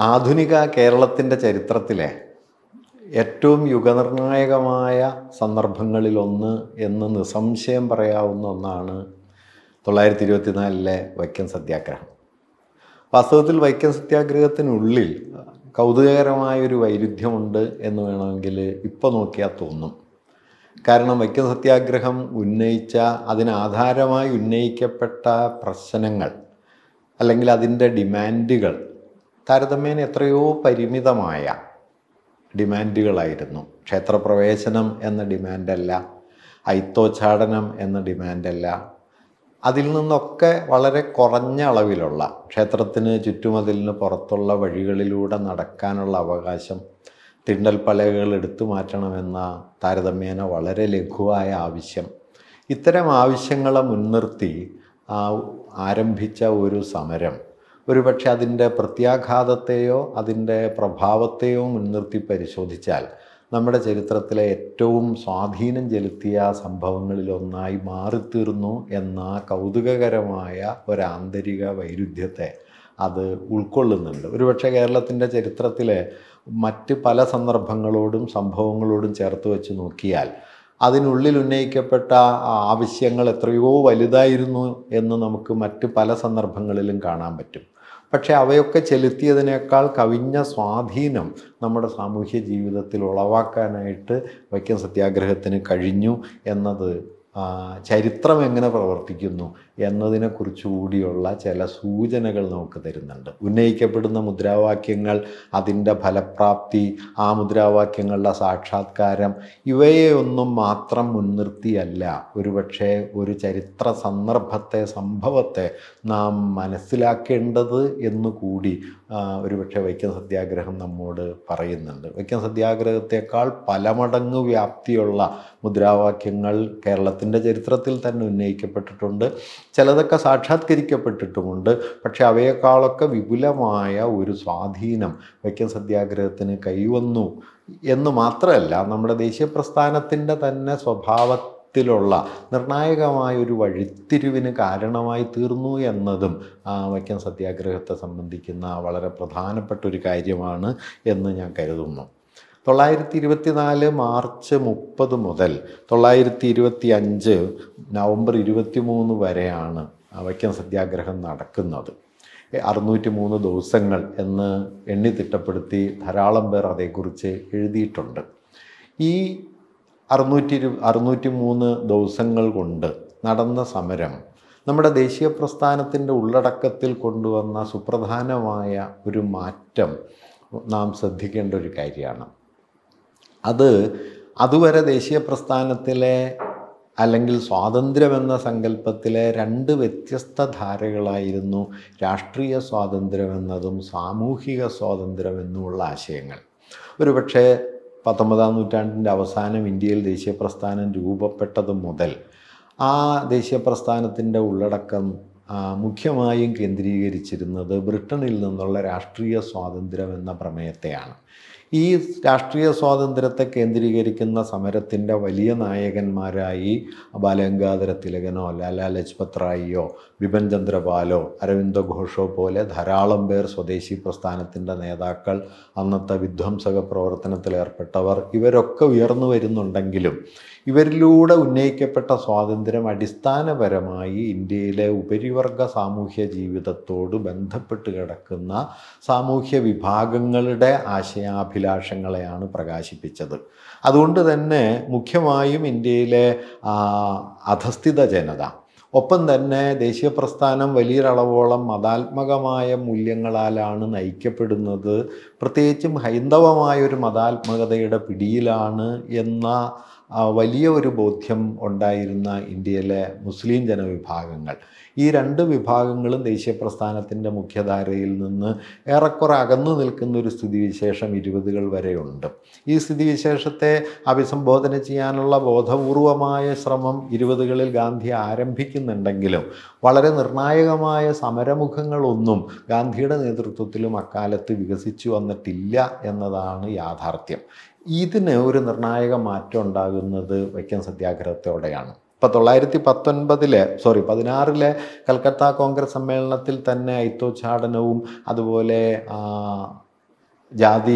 ആധുനിക കേരളത്തിൻ്റെ ചരിത്രത്തിലെ ഏറ്റവും യുഗനിർണായകമായ സന്ദർഭങ്ങളിലൊന്ന് എന്ന് നിസ്സംശയം പറയാവുന്ന ഒന്നാണ് തൊള്ളായിരത്തി ഇരുപത്തിനാലിലെ വൈക്കം സത്യാഗ്രഹം വാസ്തവത്തിൽ വൈക്കം സത്യാഗ്രഹത്തിനുള്ളിൽ കൗതുകകരമായൊരു വൈരുദ്ധ്യമുണ്ട് എന്ന് വേണമെങ്കിൽ ഇപ്പോൾ നോക്കിയാൽ തോന്നും കാരണം വൈക്കം സത്യാഗ്രഹം ഉന്നയിച്ച അതിനാധാരമായി ഉന്നയിക്കപ്പെട്ട പ്രശ്നങ്ങൾ അല്ലെങ്കിൽ അതിൻ്റെ ഡിമാൻഡുകൾ താരതമ്യേന എത്രയോ പരിമിതമായ ഡിമാൻഡുകളായിരുന്നു ക്ഷേത്രപ്രവേശനം എന്ന ഡിമാൻഡല്ല ഐത്തോച്ചാടനം എന്ന ഡിമാൻഡല്ല അതിൽ നിന്നൊക്കെ വളരെ കുറഞ്ഞ അളവിലുള്ള ക്ഷേത്രത്തിന് ചുറ്റുമതിലിന് പുറത്തുള്ള വഴികളിലൂടെ നടക്കാനുള്ള അവകാശം തിണ്ടൽ പലകകൾ എടുത്തു മാറ്റണമെന്ന താരതമ്യേന വളരെ ലഘുവായ ആവശ്യം ഇത്തരം ആവശ്യങ്ങളെ മുൻനിർത്തി ആ, ആരംഭിച്ച ഒരു സമരം ഒരുപക്ഷെ അതിൻ്റെ പ്രത്യാഘാതത്തെയോ അതിൻ്റെ പ്രഭാവത്തെയോ മുൻനിർത്തി പരിശോധിച്ചാൽ നമ്മുടെ ചരിത്രത്തിലെ ഏറ്റവും സ്വാധീനം ചെലുത്തിയ സംഭവങ്ങളിലൊന്നായി മാറിത്തീർന്നു എന്ന കൗതുകകരമായ ഒരു ആന്തരിക വൈരുദ്ധ്യത്തെ അത് ഉൾക്കൊള്ളുന്നുണ്ട് ഒരുപക്ഷെ കേരളത്തിൻ്റെ ചരിത്രത്തിലെ മറ്റ് പല സന്ദർഭങ്ങളോടും സംഭവങ്ങളോടും ചേർത്ത് വെച്ച് നോക്കിയാൽ അതിനുള്ളിൽ ഉന്നയിക്കപ്പെട്ട ആ ആവശ്യങ്ങൾ എത്രയോ വലുതായിരുന്നു എന്ന് നമുക്ക് മറ്റ് പല സന്ദർഭങ്ങളിലും കാണാൻ പറ്റും പക്ഷേ അവയൊക്കെ ചെലുത്തിയതിനേക്കാൾ കവിഞ്ഞ സ്വാധീനം നമ്മുടെ സാമൂഹ്യ ജീവിതത്തിൽ ഉളവാക്കാനായിട്ട് വൈക്കം സത്യാഗ്രഹത്തിന് കഴിഞ്ഞു എന്നത് ആ, ചരിത്രം എങ്ങനെ പ്രവർത്തിക്കുന്നു എന്നതിനെക്കുറിച്ച് കൂടിയുള്ള ചില സൂചനകൾ നമുക്ക് തരുന്നുണ്ട് ഉന്നയിക്കപ്പെടുന്ന മുദ്രാവാക്യങ്ങൾ അതിൻ്റെ ഫലപ്രാപ്തി ആ മുദ്രാവാക്യങ്ങളുടെ സാക്ഷാത്കാരം ഇവയെ ഒന്നും മാത്രം മുൻനിർത്തിയല്ല ഒരുപക്ഷെ ഒരു ചരിത്ര സന്ദർഭത്തെ സംഭവത്തെ നാം മനസ്സിലാക്കേണ്ടത് എന്നുകൂടി ആ, ഒരുപക്ഷെ വൈക്കം സത്യാഗ്രഹം നമ്മോട് പറയുന്നുണ്ട് വൈക്കം സത്യാഗ്രഹത്തെക്കാൾ പല മടങ്ങ് വ്യാപ്തിയുള്ള മുദ്രാവാക്യങ്ങൾ കേരളത്തിൻ്റെ ചരിത്രത്തിൽ തന്നെ ഉന്നയിക്കപ്പെട്ടിട്ടുണ്ട് ചിലതൊക്കെ സാക്ഷാത്കരിക്കപ്പെട്ടിട്ടുമുണ്ട് പക്ഷെ അവയെക്കാളൊക്കെ വിപുലമായ ഒരു സ്വാധീനം വൈക്കം സത്യാഗ്രഹത്തിന് കൈവന്നു എന്ന് മാത്രമല്ല നമ്മുടെ ദേശീയ പ്രസ്ഥാനത്തിൻ്റെ തന്നെ സ്വഭാവത്തിലുള്ള നിർണായകമായ ഒരു വഴിത്തിരിവിന് കാരണമായി തീർന്നു എന്നതും ആ, വൈക്കം സത്യാഗ്രഹത്തെ സംബന്ധിക്കുന്ന വളരെ പ്രധാനപ്പെട്ട ഒരു കാര്യമാണ് എന്ന് ഞാൻ കരുതുന്നു തൊള്ളായിരത്തി ഇരുപത്തിനാല് മാർച്ച് മുപ്പത് മുതൽ തൊള്ളായിരത്തി ഇരുപത്തി അഞ്ച് നവംബർ ഇരുപത്തി മൂന്ന് വരെയാണ് ആ വൈക്കം സത്യാഗ്രഹം നടക്കുന്നത് അറുന്നൂറ്റി മൂന്ന് ദിവസങ്ങൾ എന്ന് എണ്ണി തിട്ടപ്പെടുത്തി ധാരാളം പേർ അതേക്കുറിച്ച് എഴുതിയിട്ടുണ്ട് ഈ അറുന്നൂറ്റി ഇരു അറുന്നൂറ്റി മൂന്ന് ദിവസങ്ങൾ കൊണ്ട് നടന്ന സമരം നമ്മുടെ ദേശീയ പ്രസ്ഥാനത്തിൻ്റെ ഉള്ളടക്കത്തിൽ കൊണ്ടുവന്ന സുപ്രധാനമായ ഒരു മാറ്റം നാം ശ്രദ്ധിക്കേണ്ട ഒരു കാര്യമാണ് അത് അതുവരെ ദേശീയ പ്രസ്ഥാനത്തിലെ അല്ലെങ്കിൽ സ്വാതന്ത്ര്യമെന്ന സങ്കല്പത്തിലെ രണ്ട് വ്യത്യസ്ത ധാരകളായിരുന്നു രാഷ്ട്രീയ സ്വാതന്ത്ര്യമെന്നതും സാമൂഹിക സ്വാതന്ത്ര്യമെന്നുമുള്ള ആശയങ്ങൾ ഒരുപക്ഷെ പത്തൊമ്പതാം നൂറ്റാണ്ടിൻ്റെ അവസാനം ഇന്ത്യയിൽ ദേശീയ പ്രസ്ഥാനം രൂപപ്പെട്ടത് മുതൽ ആ ദേശീയ പ്രസ്ഥാനത്തിൻ്റെ ഉള്ളടക്കം ആ, മുഖ്യമായും കേന്ദ്രീകരിച്ചിരുന്നത് ബ്രിട്ടനിൽ നിന്നുള്ള രാഷ്ട്രീയ സ്വാതന്ത്ര്യം എന്ന പ്രമേയത്തെയാണ് ഈ രാഷ്ട്രീയ സ്വാതന്ത്ര്യത്തെ കേന്ദ്രീകരിക്കുന്ന സമരത്തിൻ്റെ വലിയ നായകന്മാരായി ബാലഗംഗാധര തിലകനോ ലാലാ ലജ്പത് റായിയോ ബിപിൻ ചന്ദ്രപാലോ അരവിന്ദ ഘോഷോ പോലെ ധാരാളം പേർ സ്വദേശി പ്രസ്ഥാനത്തിൻ്റെ നേതാക്കൾ അന്നത്തെ വിധ്വംസക പ്രവർത്തനത്തിൽ ഏർപ്പെട്ടവർ ഇവരൊക്കെ ഉയർന്നു വരുന്നുണ്ടെങ്കിലും ഇവരിലൂടെ ഉന്നയിക്കപ്പെട്ട സ്വാതന്ത്ര്യം അടിസ്ഥാനപരമായി ഇന്ത്യയിലെ ഉപരിവർഗ സാമൂഹ്യ ജീവിതത്തോട് ബന്ധപ്പെട്ട് കിടക്കുന്ന സാമൂഹ്യ വിഭാഗങ്ങളുടെ ആശയാഭിലാഷങ്ങളെയാണ് പ്രകാശിപ്പിച്ചത് അതുകൊണ്ട് തന്നെ മുഖ്യമായും ഇന്ത്യയിലെ ആ, അധസ്ഥിത ജനത ഒപ്പം തന്നെ ദേശീയ പ്രസ്ഥാനം വലിയൊരളവോളം മതാത്മകമായ മൂല്യങ്ങളാലാണ് നയിക്കപ്പെടുന്നത് പ്രത്യേകിച്ചും ഹൈന്ദവമായൊരു മതാത്മകതയുടെ പിടിയിലാണ് എന്ന ആ, വലിയ ഒരു ബോധ്യം ഉണ്ടായിരുന്ന ഇന്ത്യയിലെ മുസ്ലിം ജനവിഭാഗങ്ങൾ ഈ രണ്ട് വിഭാഗങ്ങളും ദേശീയ പ്രസ്ഥാനത്തിൻ്റെ മുഖ്യധാരയിൽ നിന്ന് ഏറെക്കുറെ അകന്നു നിൽക്കുന്ന ഒരു സ്ഥിതിവിശേഷം ഇരുപതുകൾ വരെയുണ്ട് ഈ സ്ഥിതിവിശേഷത്തെ അഭിസംബോധന ചെയ്യാനുള്ള ബോധപൂർവമായ ശ്രമം ഇരുപതുകളിൽ ഗാന്ധി ആരംഭിക്കുന്നുണ്ടെങ്കിലും വളരെ നിർണായകമായ സമരമുഖങ്ങളൊന്നും ഗാന്ധിയുടെ നേതൃത്വത്തിലും അക്കാലത്ത് വികസിച്ചു വന്നിട്ടില്ല എന്നതാണ് യാഥാർത്ഥ്യം ഇതിന് ഒരു നിർണായക മാറ്റം ഉണ്ടാകുന്നത് വൈക്കം സത്യാഗ്രഹത്തോടെയാണ് ഇപ്പോൾ തൊള്ളായിരത്തി പത്തൊൻപതിലെ സോറി പതിനാറിലെ കൽക്കത്ത കോൺഗ്രസ് സമ്മേളനത്തിൽ തന്നെ ഐത്തോച്ചാടനവും അതുപോലെ ആ, ജാതി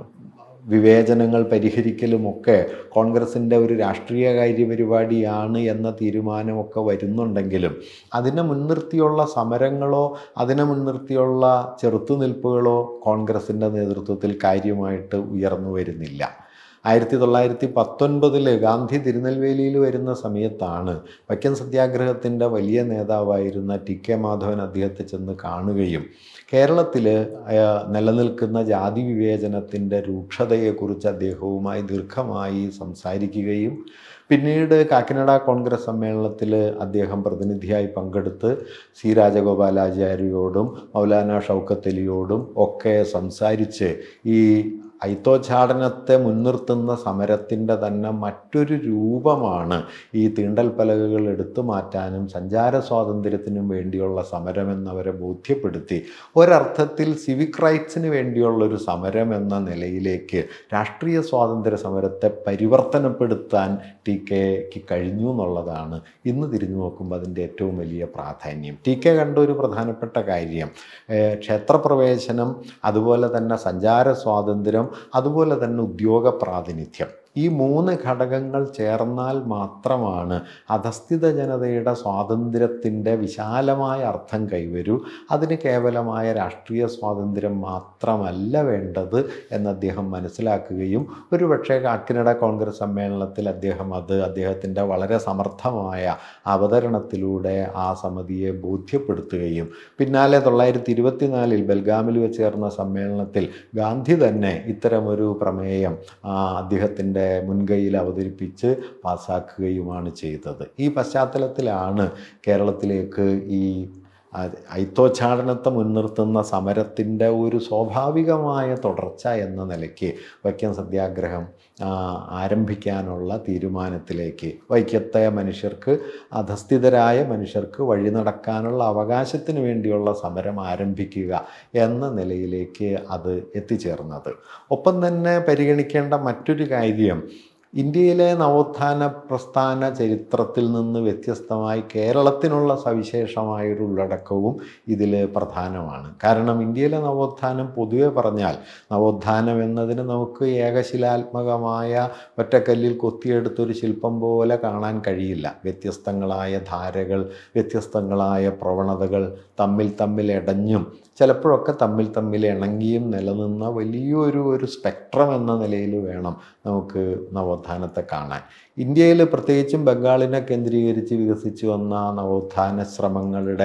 വിവേചനങ്ങൾ പരിഹരിക്കലുമൊക്കെ കോൺഗ്രസിൻ്റെ ഒരു രാഷ്ട്രീയ കാര്യപരിപാടിയാണ് എന്ന തീരുമാനമൊക്കെ വരുന്നുണ്ടെങ്കിലും അതിനെ മുൻനിർത്തിയുള്ള സമരങ്ങളോ അതിനെ മുൻനിർത്തിയുള്ള ചെറുത്തുനിൽപ്പുകളോ കോൺഗ്രസിൻ്റെ നേതൃത്വത്തിൽ കാര്യമായിട്ട് ഉയർന്നു വരുന്നില്ല ആയിരത്തി തൊള്ളായിരത്തി പത്തൊൻപതിൽ ഗാന്ധി തിരുനെൽവേലിയിൽ വരുന്ന സമയത്താണ് വൈക്കം സത്യാഗ്രഹത്തിൻ്റെ വലിയ നേതാവായിരുന്ന ടി കെ മാധവൻ അദ്ദേഹത്തെ ചെന്ന് കാണുകയും കേരളത്തിൽ നിലനിൽക്കുന്ന ജാതി വിവേചനത്തിൻ്റെ രൂക്ഷതയെക്കുറിച്ച് അദ്ദേഹവുമായി ദീർഘമായി സംസാരിക്കുകയും പിന്നീട് കാക്കിനഡ കോൺഗ്രസ് സമ്മേളനത്തിൽ അദ്ദേഹം പ്രതിനിധിയായി പങ്കെടുത്ത് സി രാജഗോപാലാചാര്യയോടും മൗലാന ഷൗക്കത്ത് അലിയോടും ഒക്കെ സംസാരിച്ച് ഈ ഐത്തോച്ചാടനത്തെ മുൻനിർത്തുന്ന സമരത്തിൻ്റെ തന്നെ മറ്റൊരു രൂപമാണ് ഈ തീണ്ടൽ പലകകൾ എടുത്തു മാറ്റാനും സഞ്ചാര സ്വാതന്ത്ര്യത്തിനും വേണ്ടിയുള്ള സമരമെന്നവരെ ബോധ്യപ്പെടുത്തി ഒരർത്ഥത്തിൽ സിവിക് റൈറ്റ്സിന് വേണ്ടിയുള്ള ഒരു സമരം എന്ന നിലയിലേക്ക് രാഷ്ട്രീയ സ്വാതന്ത്ര്യ സമരത്തെ പരിവർത്തനപ്പെടുത്താൻ ടി കെക്ക് കഴിഞ്ഞു എന്നുള്ളതാണ് ഇന്ന് തിരിഞ്ഞു നോക്കുമ്പോൾ അതിൻ്റെ ഏറ്റവും വലിയ പ്രാധാന്യം ടി കെ കണ്ട ഒരു പ്രധാനപ്പെട്ട കാര്യം ഏഹ് ക്ഷേത്രപ്രവേശനം അതുപോലെ തന്നെ സഞ്ചാര സ്വാതന്ത്ര്യം അതുപോലെ തന്നെ ഉദ്യോഗ പ്രാതിനിധ്യം ഈ മൂന്ന് ഘടകങ്ങൾ ചേർന്നാൽ മാത്രമാണ് അധസ്ഥിത ജനതയുടെ സ്വാതന്ത്ര്യത്തിൻ്റെ വിശാലമായ അർത്ഥം കൈവരൂ അതിന് കേവലമായ രാഷ്ട്രീയ സ്വാതന്ത്ര്യം മാത്രമല്ല വേണ്ടത് എന്ന് അദ്ദേഹം മനസ്സിലാക്കുകയും ഒരുപക്ഷെ കാക്കിനഡ കോൺഗ്രസ് സമ്മേളനത്തിൽ അദ്ദേഹം അത് അദ്ദേഹത്തിൻ്റെ വളരെ സമർത്ഥമായ അവതരണത്തിലൂടെ ആ സമിതിയെ ബോധ്യപ്പെടുത്തുകയും പിന്നാലെ തൊള്ളായിരത്തി ഇരുപത്തിനാലിൽ ബൽഗാമിൽ വെച്ച് ചേർന്ന സമ്മേളനത്തിൽ ഗാന്ധി തന്നെ ഇത്തരമൊരു പ്രമേയം ആ, അദ്ദേഹത്തിൻ്റെ മുൻകൈയിൽ അവതരിപ്പിച്ച് പാസ്സാക്കുകയുമാണ് ചെയ്തത് ഈ പശ്ചാത്തലത്തിലാണ് കേരളത്തിലേക്ക് ഈ ആ, ഐത്തോച്ചാടനത്തെ മുൻനിർത്തുന്ന സമരത്തിൻ്റെ ഒരു സ്വാഭാവികമായ തുടർച്ച എന്ന നിലയ്ക്ക് വൈക്കം സത്യാഗ്രഹം ആ, ആരംഭിക്കാനുള്ള തീരുമാനത്തിലേക്ക് വൈക്കത്തെ മനുഷ്യർക്ക് അധസ്ഥിതരായ മനുഷ്യർക്ക് വഴി നടക്കാനുള്ള അവകാശത്തിന് വേണ്ടിയുള്ള സമരം ആരംഭിക്കുക എന്ന നിലയിലേക്ക് അത് എത്തിച്ചേർന്നത് ഒപ്പം തന്നെ പരിഗണിക്കേണ്ട മറ്റൊരു കാര്യം ഇന്ത്യയിലെ നവോത്ഥാന പ്രസ്ഥാന ചരിത്രത്തിൽ നിന്ന് വ്യത്യസ്തമായി കേരളത്തിനുള്ള സവിശേഷമായൊരു ഉള്ളടക്കവും ഇതിൽ പ്രധാനമാണ് കാരണം ഇന്ത്യയിലെ നവോത്ഥാനം പൊതുവെ പറഞ്ഞാൽ നവോത്ഥാനം എന്നതിന് നമുക്ക് ഏകശിലാത്മകമായ ഒറ്റക്കല്ലിൽ കൊത്തിയെടുത്തൊരു ശില്പം പോലെ കാണാൻ കഴിയില്ല വ്യത്യസ്തങ്ങളായ ധാരകൾ വ്യത്യസ്തങ്ങളായ പ്രവണതകൾ തമ്മിൽ തമ്മിൽ ഇടഞ്ഞും ചിലപ്പോഴൊക്കെ തമ്മിൽ തമ്മിൽ ഇണങ്ങിയും നിലനിന്ന വലിയൊരു ഒരു സ്പെക്ട്രം എന്ന നിലയിൽ വേണം നമുക്ക് നവോത്ഥാനത്തെ കാണാൻ ഇന്ത്യയിൽ പ്രത്യേകിച്ചും ബംഗാളിനെ കേന്ദ്രീകരിച്ച് വികസിച്ചു വന്ന നവോത്ഥാന ശ്രമങ്ങളുടെ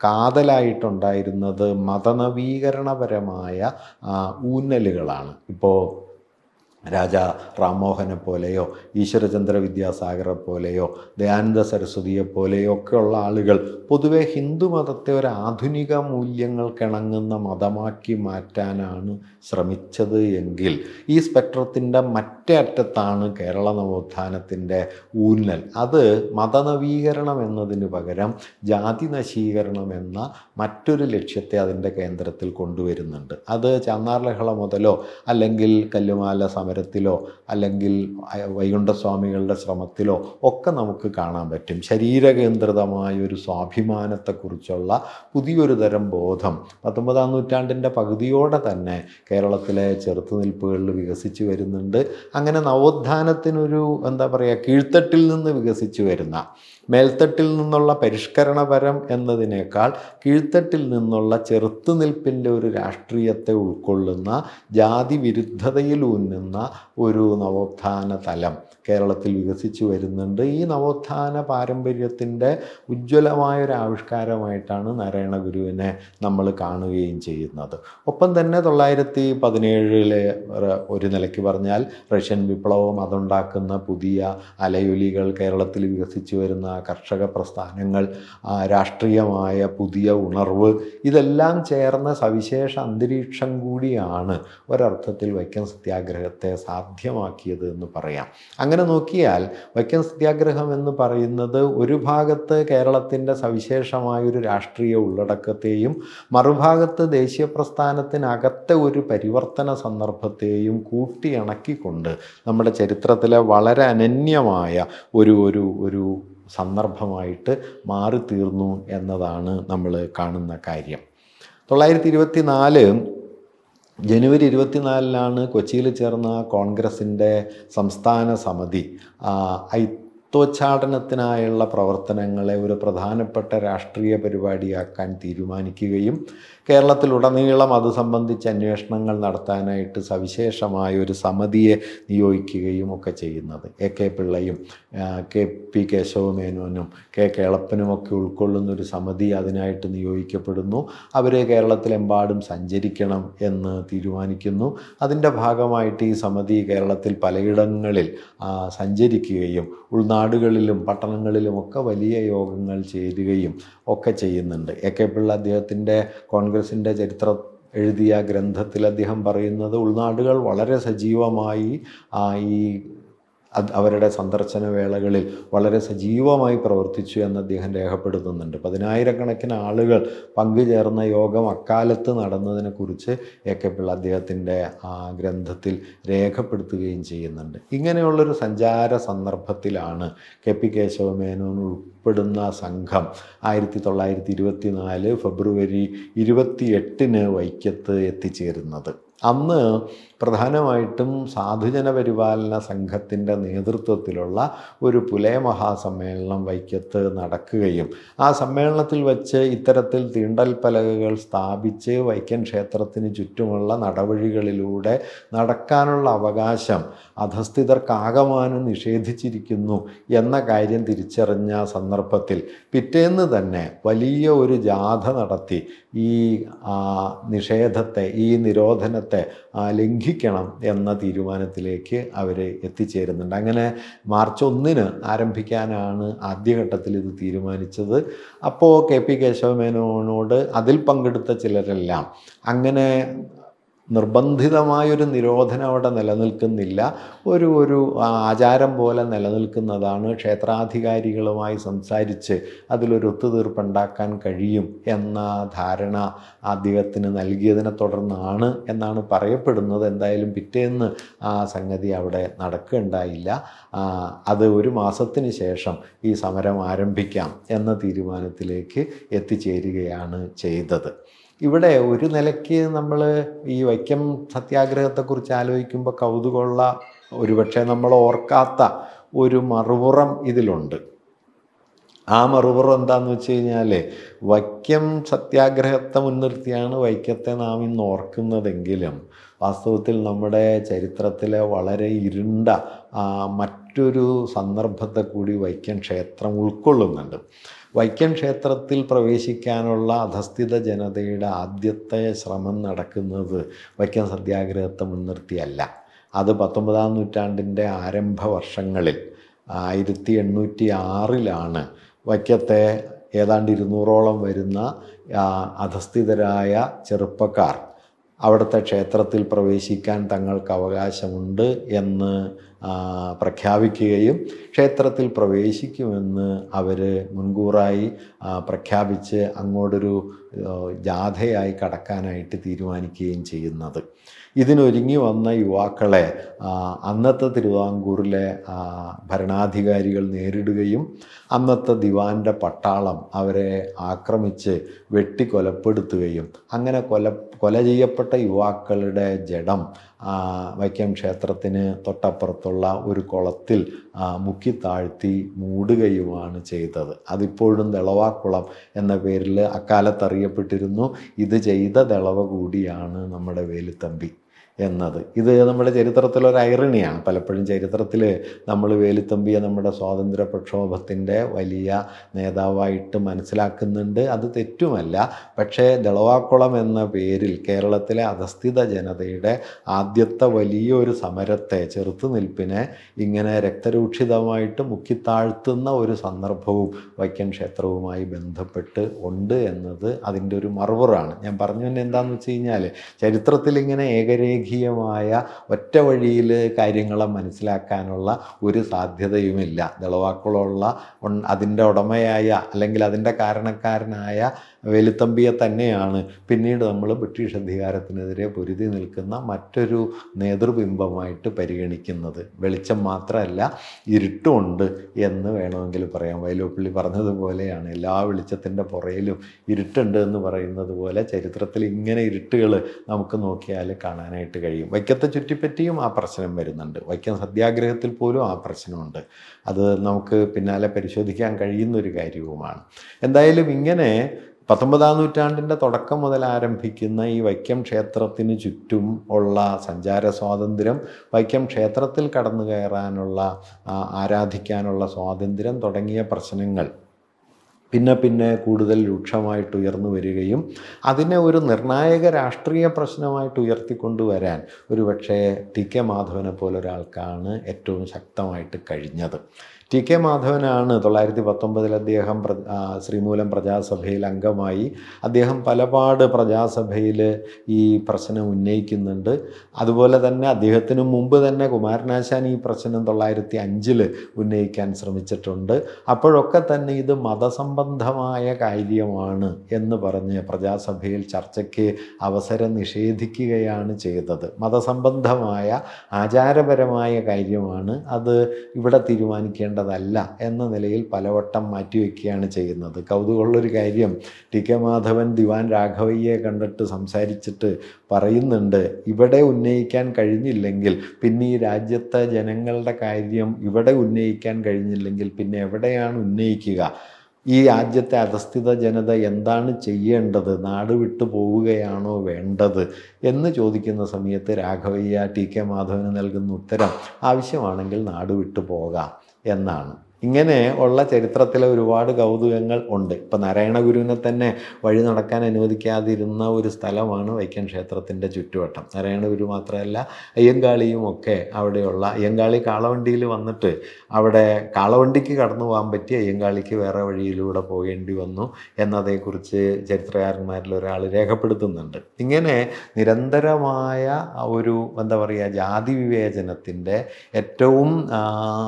കാതലായിട്ടുണ്ടായിരുന്നത് മതനവീകരണപരമായ ആ, ഊന്നലുകളാണ് ഇപ്പോൾ രാജ റാംമോഹനെ പോലെയോ ഈശ്വരചന്ദ്ര വിദ്യാസാഗറെ പോലെയോ ദയാനന്ദ സരസ്വതിയെ പോലെയോ ഒക്കെയുള്ള ആളുകൾ പൊതുവെ ഹിന്ദു മതത്തെ ഒരു ആധുനിക മൂല്യങ്ങൾക്കിണങ്ങുന്ന മതമാക്കി മാറ്റാനാണ് ശ്രമിച്ചത് എങ്കിൽ ഈ സ്പെക്ട്രത്തിൻ്റെ മറ്റേ അറ്റത്താണ് കേരള നവോത്ഥാനത്തിൻ്റെ ഊന്നൽ അത് മതനവീകരണം എന്നതിന് പകരം ജാതി നശീകരണം എന്ന മറ്റൊരു ലക്ഷ്യത്തെ അതിൻ്റെ കേന്ദ്രത്തിൽ കൊണ്ടുവരുന്നുണ്ട് അത് ചാന്നാർ ലഹള മുതലോ അല്ലെങ്കിൽ കല്ലുമാല സമരത്തിലോ അല്ലെങ്കിൽ അയ- വൈകുണ്ഠസ്വാമികളുടെ ശ്രമത്തിലോ ഒക്കെ നമുക്ക് കാണാൻ പറ്റും ശരീരകേന്ദ്രിതമായ ഒരു സ്വാഭിമാനത്തെക്കുറിച്ചുള്ള പുതിയൊരു തരം ബോധം പത്തൊമ്പതാം നൂറ്റാണ്ടിൻ്റെ പകുതിയോടെ തന്നെ കേരളത്തിലെ ചെറുത്തുനിൽപ്പുകളിൽ വികസിച്ചു വരുന്നുണ്ട് അങ്ങനെ നവോത്ഥാനത്തിനൊരു എന്താ പറയുക കീഴ്ത്തട്ടിൽ നിന്ന് വികസിച്ചു വരുന്ന മേൽത്തട്ടിൽ നിന്നുള്ള പരിഷ്കരണപരം എന്നതിനേക്കാൾ കീഴ്ത്തട്ടിൽ നിന്നുള്ള ചെറുത്തുനിൽപ്പിൻ്റെ ഒരു രാഷ്ട്രീയത്തെ ഉൾക്കൊള്ളുന്ന ജാതി വിരുദ്ധതയിൽ ഊന്നുന്ന ഒരു നവോത്ഥാന തലം കേരളത്തിൽ വികസിച്ചു വരുന്നുണ്ട് ഈ നവോത്ഥാന പാരമ്പര്യത്തിൻ്റെ ഉജ്ജ്വലമായ ഒരു ആവിഷ്കാരമായിട്ടാണ് നാരായണ ഗുരുവിനെ നമ്മൾ കാണുകയും ചെയ്യുന്നത് ഒപ്പം തന്നെ തൊള്ളായിരത്തി പതിനേഴിലെ ഒരു നിലയ്ക്ക് പറഞ്ഞാൽ റഷ്യൻ വിപ്ലവം അതുണ്ടാക്കുന്ന പുതിയ അലയൊലികൾ കേരളത്തിൽ വികസിച്ചു വരുന്ന കർഷക പ്രസ്ഥാനങ്ങൾ ആ, രാഷ്ട്രീയമായ പുതിയ ഉണർവ് ഇതെല്ലാം ചേർന്ന സവിശേഷ അന്തരീക്ഷം കൂടിയാണ് ഒരർത്ഥത്തിൽ വൈക്കം സത്യാഗ്രഹത്തെ സാധ്യമാക്കിയത് എന്ന് പറയാം അങ്ങനെ നോക്കിയാൽ വൈക്കം സത്യാഗ്രഹം എന്ന് പറയുന്നത് ഒരു ഭാഗത്ത് കേരളത്തിൻ്റെ സവിശേഷമായൊരു രാഷ്ട്രീയ ഉള്ളടക്കത്തെയും മറുഭാഗത്ത് ദേശീയ പ്രസ്ഥാനത്തിനകത്തെ ഒരു പരിവർത്തന സന്ദർഭത്തെയും കൂട്ടിയിണക്കിക്കൊണ്ട് നമ്മുടെ ചരിത്രത്തിലെ വളരെ അനന്യമായ ഒരു ഒരു ഒരു സന്ദർഭമായിട്ട് മാറിത്തീർന്നു എന്നതാണ് നമ്മൾ കാണുന്ന കാര്യം തൊള്ളായിരത്തി ഇരുപത്തി നാല് ജനുവരി ഇരുപത്തിനാലിനാണ് കൊച്ചിയിൽ ചേർന്ന കോൺഗ്രസിൻ്റെ സംസ്ഥാന സമിതി ആ, ഐത്തോച്ചാടനത്തിനായുള്ള പ്രവർത്തനങ്ങളെ ഒരു പ്രധാനപ്പെട്ട രാഷ്ട്രീയ പരിപാടിയാക്കാൻ തീരുമാനിക്കുകയും കേരളത്തിലുടനീളം അത് സംബന്ധിച്ച് അന്വേഷണങ്ങൾ നടത്താനായിട്ട് സവിശേഷമായ ഒരു സമിതിയെ നിയോഗിക്കുകയും ഒക്കെ ചെയ്യുന്നത് എ കെ പിള്ളയും ആ, കെ പി കേശവമേനോനും കെ കേളപ്പനുമൊക്കെ ഉൾക്കൊള്ളുന്ന ഒരു സമിതി അതിനായിട്ട് നിയോഗിക്കപ്പെടുന്നു അവർ കേരളത്തിലെമ്പാടും സഞ്ചരിക്കണം എന്ന് തീരുമാനിക്കുന്നു അതിൻ്റെ ഭാഗമായിട്ട് ഈ സമിതി കേരളത്തിൽ പലയിടങ്ങളിൽ ആ, സഞ്ചരിക്കുകയും ഉൾനാടുകളിലും പട്ടണങ്ങളിലുമൊക്കെ വലിയ യോഗങ്ങൾ ചേരുകയും ഒക്കെ ചെയ്യുന്നുണ്ട് എ കെ പിള്ള അദ്ദേഹത്തിൻ്റെ കോൺഗ്രസിൻ്റെ ചരിത്രം എഴുതിയ ഗ്രന്ഥത്തിൽ അദ്ദേഹം പറയുന്നത് ഉൾനാടുകൾ വളരെ സജീവമായി ആ, ഈ അത് അവരുടെ സന്ദർശന വേളകളിൽ വളരെ സജീവമായി പ്രവർത്തിച്ചു എന്ന് അദ്ദേഹം രേഖപ്പെടുത്തുന്നുണ്ട് പതിനായിരക്കണക്കിന് ആളുകൾ പങ്കുചേർന്ന യോഗം അക്കാലത്ത് നടന്നതിനെക്കുറിച്ച് എ കെ പിള്ള അദ്ദേഹത്തിൻ്റെ ആ ഗ്രന്ഥത്തിൽ രേഖപ്പെടുത്തുകയും ചെയ്യുന്നുണ്ട് ഇങ്ങനെയുള്ളൊരു സഞ്ചാര സന്ദർഭത്തിലാണ് കെ പി കേശവമേനോൻ ഉൾപ്പെടുന്ന സംഘം ആയിരത്തി തൊള്ളായിരത്തി ഇരുപത്തി നാല് ഫെബ്രുവരി ഇരുപത്തി എട്ടിന് വൈക്കത്ത് എത്തിച്ചേരുന്നത് അന്ന് പ്രധാനമായിട്ടും സാധുജന പരിപാലന സംഘത്തിൻ്റെ നേതൃത്വത്തിലുള്ള ഒരു പുലയ മഹാസമ്മേളനം വൈക്കത്ത് നടക്കുകയും ആ സമ്മേളനത്തിൽ വെച്ച് ഇത്തരത്തിൽ തീണ്ടൽ പലകകൾ സ്ഥാപിച്ച് വൈക്കം ക്ഷേത്രത്തിന് ചുറ്റുമുള്ള നടവഴികളിലൂടെ നടക്കാനുള്ള അവകാശം അധസ്ഥിതർക്കാകമാനം നിഷേധിച്ചിരിക്കുന്നു എന്ന കാര്യം തിരിച്ചറിഞ്ഞ സന്ദർഭത്തിൽ പിറ്റേന്ന് തന്നെ വലിയ ഒരു ജാഥ നടത്തി ഈ ആ, നിഷേധത്തെ ഈ നിരോധനത്തെ ആ, ലംഘിക്കണം എന്ന തീരുമാനത്തിലേക്ക് അവർ എത്തിച്ചേരുന്നുണ്ട് അങ്ങനെ മാർച്ച് ഒന്നിന് ആരംഭിക്കാനാണ് ആദ്യഘട്ടത്തിൽ ഇത് തീരുമാനിച്ചത് അപ്പോൾ കെ പി കേശവമേനോനോട് അതിൽ പങ്കെടുത്ത ചിലരെല്ലാം അങ്ങനെ നിർബന്ധിതമായൊരു നിരോധനം അവിടെ നിലനിൽക്കുന്നില്ല ഒരു ഒരു ആചാരം പോലെ നിലനിൽക്കുന്നതാണ് ക്ഷേത്രാധികാരികളുമായി സംസാരിച്ച് അതിലൊരു ഒത്തുതീർപ്പുണ്ടാക്കാൻ കഴിയും എന്ന ധാരണ അദ്ദേഹത്തിന് നൽകിയതിനെ തുടർന്നാണ് എന്നാണ് പറയപ്പെടുന്നത് എന്തായാലും പിറ്റേന്ന് ആ സംഗതി അവിടെ നടക്കുകയുണ്ടായില്ല ആ, അത് ഒരു മാസത്തിന് ശേഷം ഈ സമരം ആരംഭിക്കാം എന്ന തീരുമാനത്തിലേക്ക് എത്തിച്ചേരുകയാണ് ചെയ്തത് ഇവിടെ ഒരു നിലയ്ക്ക് നമ്മൾ ഈ വൈക്കം സത്യാഗ്രഹത്തെക്കുറിച്ച് ആലോചിക്കുമ്പോൾ കൗതുകമുള്ള ഒരുപക്ഷെ നമ്മൾ ഓർക്കാത്ത ഒരു മറുപുറം ഇതിലുണ്ട് ആ മറുപുറം എന്താണെന്ന് വെച്ച് കഴിഞ്ഞാൽ വൈക്കം സത്യാഗ്രഹത്തെ മുൻനിർത്തിയാണ് വൈക്കത്തെ നാം ഇന്ന് ഓർക്കുന്നതെങ്കിലും വാസ്തവത്തിൽ നമ്മുടെ ചരിത്രത്തിലെ വളരെ ഇരുണ്ട ആ, മറ്റൊരു സന്ദർഭത്തെ കൂടി വൈക്കം ക്ഷേത്രം ഉൾക്കൊള്ളുന്നുണ്ട് വൈക്കം ക്ഷേത്രത്തിൽ പ്രവേശിക്കാനുള്ള അധസ്ഥിത ജനതയുടെ ആദ്യത്തെ ശ്രമം നടക്കുന്നത് വൈക്കം സത്യാഗ്രഹത്തെ മുൻനിർത്തിയല്ല അത് പത്തൊമ്പതാം നൂറ്റാണ്ടിൻ്റെ ആരംഭ വർഷങ്ങളിൽ ആയിരത്തി എണ്ണൂറ്റി ആറിലാണ് വൈക്കത്തെ ഏതാണ്ട് ഇരുന്നൂറോളം വരുന്ന ആ, അധസ്ഥിതരായ ചെറുപ്പക്കാർ അവിടുത്തെ ക്ഷേത്രത്തിൽ പ്രവേശിക്കാൻ തങ്ങൾക്ക് അവകാശമുണ്ട് എന്ന് ആ, പ്രഖ്യാപിക്കുകയും ക്ഷേത്രത്തിൽ പ്രവേശിക്കുമെന്ന് അവർ മുൻകൂറായി ആ, പ്രഖ്യാപിച്ച് അങ്ങോട്ടൊരു ആ, ജാഥയായി കടക്കാനായിട്ട് തീരുമാനിക്കുകയും ചെയ്യുന്നത് ഇതിനൊരുങ്ങി വന്ന യുവാക്കളെ ആ, അന്നത്തെ തിരുവിതാംകൂറിലെ ആ, ഭരണാധികാരികൾ നേരിടുകയും അന്നത്തെ ദിവാൻ്റെ പട്ടാളം അവരെ ആക്രമിച്ച് വെട്ടിക്കൊലപ്പെടുത്തുകയും അങ്ങനെ കൊല കൊല ചെയ്യപ്പെട്ട യുവാക്കളുടെ ജഡം ആ, വൈക്കം ക്ഷേത്രത്തിന് തൊട്ടപ്പുറത്തുള്ള ഒരു കുളത്തിൽ ആ, മുക്കിത്താഴ്ത്തി മൂടുകയുമാണ് ചെയ്തത് അതിപ്പോഴും ദളവാക്കുളം എന്ന പേരിൽ അക്കാലത്ത് അറിയപ്പെട്ടിരുന്നു ഇത് ചെയ്ത ദളവ കൂടിയാണ് നമ്മുടെ വേലുത്തമ്പി എന്നത് ഇത് നമ്മുടെ ചരിത്രത്തിലൊരു ഐറണിയാണ് പലപ്പോഴും ചരിത്രത്തിൽ നമ്മൾ വേലുത്തമ്പിയെ നമ്മുടെ സ്വാതന്ത്ര്യ പ്രക്ഷോഭത്തിൻ്റെ വലിയ നേതാവായിട്ട് മനസ്സിലാക്കുന്നുണ്ട് അത് തെറ്റുമല്ല പക്ഷേ ദളവാക്കുളം എന്ന പേരിൽ കേരളത്തിലെ അധസ്ഥിത ജനതയുടെ ആദ്യത്തെ വലിയൊരു സമരത്തെ ചെറുത്തുനിൽപ്പിനെ ഇങ്ങനെ രക്തരൂക്ഷിതമായിട്ട് മുക്കിത്താഴ്ത്തുന്ന ഒരു സന്ദർഭവും വൈക്കം ക്ഷേത്രവുമായി ബന്ധപ്പെട്ട് ഉണ്ട് എന്നത് അതിൻ്റെ ഒരു മറുപുറാണ് ഞാൻ പറഞ്ഞു തന്നെ എന്താണെന്ന് വെച്ച് കഴിഞ്ഞാൽ ചരിത്രത്തിൽ ഇങ്ങനെ ഏകരേഖീയമായ ഒറ്റ വഴിയിൽ കാര്യങ്ങളെ മനസ്സിലാക്കാനുള്ള ഒരു സാധ്യതയുമില്ല ദളവാക്കുളമുള്ള ഉൺ- അതിൻ്റെ ഉടമയായ അല്ലെങ്കിൽ അതിൻ്റെ കാരണക്കാരനായ വേലുത്തമ്പിയെ തന്നെയാണ് പിന്നീട് നമ്മൾ ബ്രിട്ടീഷ് അധികാരത്തിനെതിരെ പൊരുതി നിൽക്കുന്ന മറ്റൊരു നേതൃബിംബമായിട്ട് പരിഗണിക്കുന്നത് വെളിച്ചം മാത്രമല്ല ഇരുട്ടുമുണ്ട് എന്ന് വേണമെങ്കിൽ പറയാം വയലോപ്പള്ളി പറഞ്ഞതുപോലെയാണ് എല്ലാ വെളിച്ചത്തിൻ്റെ പുറയിലും ഇരുട്ടുണ്ട് എന്ന് പറയുന്നത് പോലെ ചരിത്രത്തിൽ ഇങ്ങനെ ഇരുട്ടുകൾ നമുക്ക് നോക്കിയാൽ കാണാനായിട്ട് കഴിയും വൈക്കത്തെ ചുറ്റിപ്പറ്റിയും ആ പ്രശ്നം വരുന്നുണ്ട് വൈക്കം സത്യാഗ്രഹത്തിൽ പോലും ആ പ്രശ്നമുണ്ട് അത് നമുക്ക് പിന്നാലെ പരിശോധിക്കാൻ കഴിയുന്ന ഒരു കാര്യവുമാണ് എന്തായാലും ഇങ്ങനെ പത്തൊമ്പതാം നൂറ്റാണ്ടിൻ്റെ തുടക്കം മുതൽ ആരംഭിക്കുന്ന ഈ വൈക്കം ക്ഷേത്രത്തിന് ചുറ്റും ഉള്ള സഞ്ചാര സ്വാതന്ത്ര്യം വൈക്കം ക്ഷേത്രത്തിൽ കടന്നു കയറാനുള്ള ആ, ആരാധിക്കാനുള്ള സ്വാതന്ത്ര്യം തുടങ്ങിയ പ്രശ്നങ്ങൾ പിന്നെ പിന്നെ കൂടുതൽ രൂക്ഷമായിട്ട് ഉയർന്നു വരികയും അതിനെ ഒരു നിർണായക രാഷ്ട്രീയ പ്രശ്നമായിട്ട് ഉയർത്തിക്കൊണ്ടുവരാൻ ഒരു പക്ഷേ ടി കെ മാധവനെ പോലെ ഒരാൾക്കാണ് ഏറ്റവും ശക്തമായിട്ട് കഴിഞ്ഞത് ടി കെ മാധവനാണ് തൊള്ളായിരത്തി പത്തൊമ്പതിൽ അദ്ദേഹം പ്ര ആ, ശ്രീമൂലം പ്രജാസഭയിൽ അംഗമായി അദ്ദേഹം പലപാട് പ്രജാസഭയിൽ ഈ പ്രശ്നം ഉന്നയിക്കുന്നുണ്ട് അതുപോലെ തന്നെ അദ്ദേഹത്തിന് മുമ്പ് തന്നെ കുമാരനാശാൻ ഈ പ്രശ്നം തൊള്ളായിരത്തി അഞ്ചിൽ ഉന്നയിക്കാൻ ശ്രമിച്ചിട്ടുണ്ട് അപ്പോഴൊക്കെ തന്നെ ഇത് മതസംബന്ധമായ കാര്യമാണ് എന്ന് പറഞ്ഞ് പ്രജാസഭയിൽ ചർച്ചയ്ക്ക് അവസരം നിഷേധിക്കുകയാണ് ചെയ്തത് മതസംബന്ധമായ ആചാരപരമായ കാര്യമാണ് അത് ഇവിടെ തീരുമാനിക്കേണ്ടതല്ല എന്ന നിലയിൽ പലവട്ടം മാറ്റിവെക്കുകയാണ് ചെയ്യുന്നത് കൗതുകമുള്ളൊരു കാര്യം ടി കെ മാധവൻ ദിവാൻ രാഘവയ്യെ കണ്ടിട്ട് സംസാരിച്ചിട്ട് പറയുന്നുണ്ട് ഇവിടെ ഉന്നയിക്കാൻ കഴിഞ്ഞില്ലെങ്കിൽ പിന്നെ ഈ രാജ്യത്തെ ജനങ്ങളുടെ കാര്യം ഇവിടെ ഉന്നയിക്കാൻ കഴിഞ്ഞില്ലെങ്കിൽ പിന്നെ എവിടെയാണ് ഉന്നയിക്കുക ഈ രാജ്യത്തെ അധസ്ഥിത ജനത എന്താണ് ചെയ്യേണ്ടത് നാട് വിട്ടു പോവുകയാണോ വേണ്ടത് എന്ന് ചോദിക്കുന്ന സമയത്ത് രാഘവയ്യ ടി കെ മാധവന് നൽകുന്ന ഉത്തരം ആവശ്യമാണെങ്കിൽ നാട് വിട്ടു പോകാം എന്നാണ് ഇങ്ങനെ ഉള്ള ചരിത്രത്തിലെ ഒരുപാട് കൗതുകങ്ങൾ ഉണ്ട് ഇപ്പം നാരായണ ഗുരുവിനെ തന്നെ വഴി നടക്കാൻ അനുവദിക്കാതിരുന്ന ഒരു സ്ഥലമാണ് വൈക്കം ക്ഷേത്രത്തിൻ്റെ ചുറ്റുവട്ടം നാരായണ ഗുരു മാത്രമല്ല അയ്യങ്കാളിയും ഒക്കെ അവിടെയുള്ള അയ്യങ്കാളി കാളവണ്ടിയിൽ വന്നിട്ട് അവിടെ കാളവണ്ടിക്ക് കടന്നു പോകാൻ പറ്റി അയ്യങ്കാളിക്ക് വേറെ വഴിയിലൂടെ പോകേണ്ടി വന്നു എന്നതേക്കുറിച്ച് ചരിത്രകാരന്മാരിൽ ഒരാൾ രേഖപ്പെടുത്തുന്നുണ്ട് ഇങ്ങനെ നിരന്തരമായ ഒരു എന്താ പറയുക ജാതി വിവേചനത്തിൻ്റെ ഏറ്റവും ആ,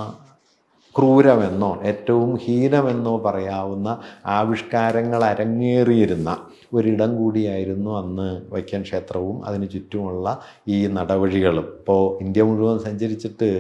ക്രൂരമെന്നോ ഏറ്റവും ഹീനമെന്നോ പറയാവുന്ന ആവിഷ്കാരങ്ങൾ അരങ്ങേറിയിരുന്ന ഒരിടം കൂടിയായിരുന്നു അന്ന് വൈക്കം ക്ഷേത്രവും അതിന് ചുറ്റുമുള്ള ഈ നടവഴികളും ഇപ്പോൾ ഇന്ത്യ മുഴുവൻ സഞ്ചരിച്ചിട്ട്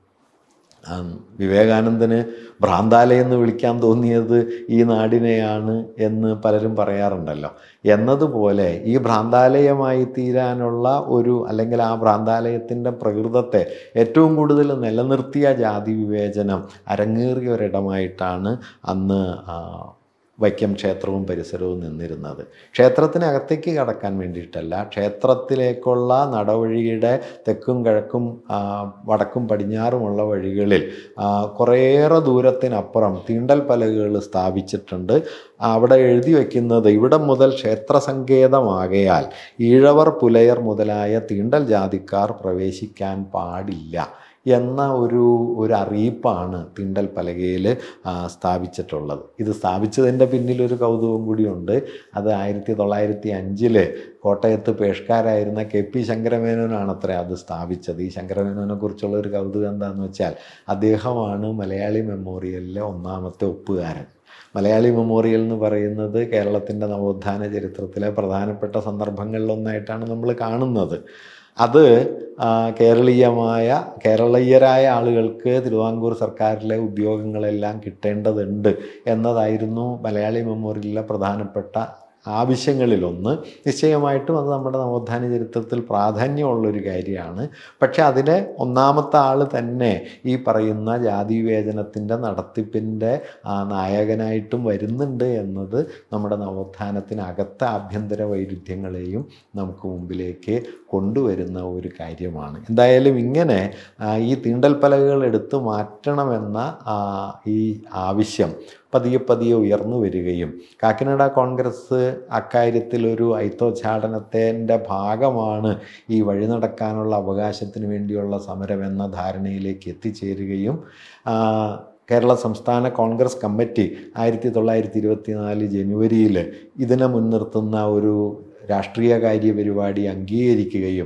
ആം, വിവേകാനന്ദന് ഭ്രാന്താലയം എന്ന് വിളിക്കാൻ തോന്നിയത് ഈ നാടിനെയാണ് എന്ന് പലരും പറയാറുണ്ടല്ലോ എന്നതുപോലെ ഈ ഭ്രാന്താലയമായി തീരാനുള്ള ഒരു അല്ലെങ്കിൽ ആ ഭ്രാന്താലയത്തിൻ്റെ പ്രകൃതത്തെ ഏറ്റവും കൂടുതൽ നിലനിർത്തിയ ജാതി വിവേചനം അരങ്ങേറിയ ഒരിടമായിട്ടാണ് അന്ന് ആ, വൈക്കം ക്ഷേത്രവും പരിസരവും നിന്നിരുന്നത് ക്ഷേത്രത്തിനകത്തേക്ക് കടക്കാൻ വേണ്ടിയിട്ടല്ല ക്ഷേത്രത്തിലേക്കുള്ള നടവഴിയുടെ തെക്കും കിഴക്കും ആ, വടക്കും പടിഞ്ഞാറുമുള്ള വഴികളിൽ ആ, കുറേയേറെ ദൂരത്തിനപ്പുറം തീണ്ടൽ പലകകൾ സ്ഥാപിച്ചിട്ടുണ്ട് അവിടെ എഴുതി വയ്ക്കുന്നത് ഇവിടം മുതൽ ക്ഷേത്ര സങ്കേതമാകയാൽ ഈഴവർ പുലയർ മുതലായ തീണ്ടൽ ജാതിക്കാർ പ്രവേശിക്കാൻ പാടില്ല എന്ന ഒരു ഒരു അറിയിപ്പാണ് തിണ്ടൽ പലകയിൽ സ്ഥാപിച്ചിട്ടുള്ളത് ഇത് സ്ഥാപിച്ചതിൻ്റെ പിന്നിലൊരു കൗതുകം കൂടിയുണ്ട് അത് ആയിരത്തി തൊള്ളായിരത്തി അഞ്ചില് കോട്ടയത്ത് പേഷ്കാരായിരുന്ന കെ പി ശങ്കരമേനോനാണ് അത്ര അത് സ്ഥാപിച്ചത് ഈ ശങ്കരമേനോനെ കുറിച്ചുള്ള ഒരു കൗതുകം എന്താണെന്ന് വെച്ചാൽ അദ്ദേഹമാണ് മലയാളി മെമ്മോറിയലിലെ ഒന്നാമത്തെ ഒപ്പുകാരൻ മലയാളി മെമ്മോറിയൽ എന്ന് പറയുന്നത് കേരളത്തിൻ്റെ നവോത്ഥാന ചരിത്രത്തിലെ പ്രധാനപ്പെട്ട സന്ദർഭങ്ങളിലൊന്നായിട്ടാണ് നമ്മൾ കാണുന്നത് അത് ആ, കേരളീയമായ കേരളീയരായ ആളുകൾക്ക് തിരുവിതാംകൂർ സർക്കാരിലെ ഉദ്യോഗങ്ങളെല്ലാം കിട്ടേണ്ടതുണ്ട് എന്നതായിരുന്നു മലയാളി മെമ്മോറിയലിലെ പ്രധാനപ്പെട്ട ആവശ്യങ്ങളിലൊന്ന് നിശ്ചയമായിട്ടും അത് നമ്മുടെ നവോത്ഥാന ചരിത്രത്തിൽ പ്രാധാന്യമുള്ളൊരു കാര്യമാണ് പക്ഷെ അതിലെ ഒന്നാമത്തെ ആൾ തന്നെ ഈ പറയുന്ന ജാതി വിവേചനത്തിൻ്റെ നടത്തിപ്പിൻ്റെ ആ, നായകനായിട്ടും വരുന്നുണ്ട് എന്നത് നമ്മുടെ നവോത്ഥാനത്തിനകത്തെ ആഭ്യന്തര വൈരുദ്ധ്യങ്ങളെയും നമുക്ക് മുമ്പിലേക്ക് കൊണ്ടുവരുന്ന ഒരു കാര്യമാണ് എന്തായാലും ഇങ്ങനെ ആ, ഈ തീണ്ടൽ പലകകൾ എടുത്തു മാറ്റണമെന്ന ആ, ഈ ആവശ്യം പതിയെ പതിയെ ഉയർന്നു വരികയും കാക്കിനഡ കോൺഗ്രസ് അക്കാര്യത്തിൽ ഒരു ഐത്തോച്ചാടനത്തിൻ്റെ ഭാഗമാണ് ഈ വഴി നടക്കാനുള്ള അവകാശത്തിന് വേണ്ടിയുള്ള സമരം എന്ന ധാരണയിലേക്ക് എത്തിച്ചേരുകയും ആ, കേരള സംസ്ഥാന കോൺഗ്രസ് കമ്മിറ്റി ആയിരത്തി തൊള്ളായിരത്തി ഇരുപത്തി നാല് ജനുവരിയിൽ ഇതിനെ മുൻനിർത്തുന്ന ഒരു രാഷ്ട്രീയ കാര്യ പരിപാടി അംഗീകരിക്കുകയും